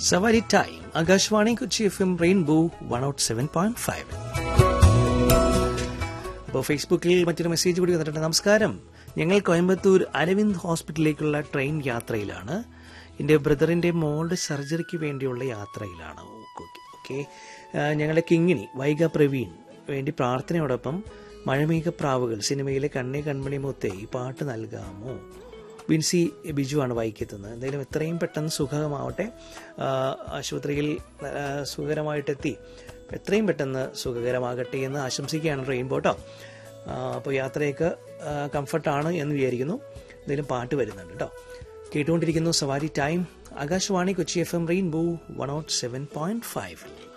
സവാരി time Akashvani Kochi F M rainbow one nought seven point five അപ്പോൾ ഫേസ്ബുക്കിൽ മറ്റൊരു മെസ്സേജ് കൂടി വന്നിട്ടുണ്ട് നമസ്കാരം ഞങ്ങൾ കോയമ്പത്തൂർ അരവിന്ദ് ഹോസ്പിറ്റലിലേക്കുള്ള ട്രെയിൻ യാത്രയിലാണ് എൻ്റെ ബ്രദറിൻ്റെ മോളുടെ സർജറിക്ക് വേണ്ടിയുള്ള യാത്രയിലാണ് ഓക്കെ ഞങ്ങളുടെ കിങ്ങിണി വൈഗ പ്രവീൺ വേണ്ടി പ്രാർത്ഥനയോടൊപ്പം മഴമേഘപ്രാവുകൾ സിനിമയിലെ കണ്ണേ കൺമണി മുത്തേ ഈ പാട്ട് നൽകാമോ വിൻസി ബിജുവാണ് വായിക്കെത്തുന്നത് എന്തായാലും എത്രയും പെട്ടെന്ന് സുഖമാവട്ടെ ആ, ആശുപത്രിയിൽ ആ, സുഖകരമായിട്ടെത്തി എത്രയും പെട്ടെന്ന് സുഖകരമാകട്ടെ എന്ന് ആശംസിക്കുകയാണ് റെയിൻബോ കേട്ടോ അപ്പോൾ യാത്രയൊക്കെ കംഫർട്ടാണ് എന്ന് വിചാരിക്കുന്നു എന്തായാലും പാട്ട് വരുന്നുണ്ട് കേട്ടോ കേട്ടുകൊണ്ടിരിക്കുന്നു സവാരി time Akashvani Kochi F M rainbow one nought seven point five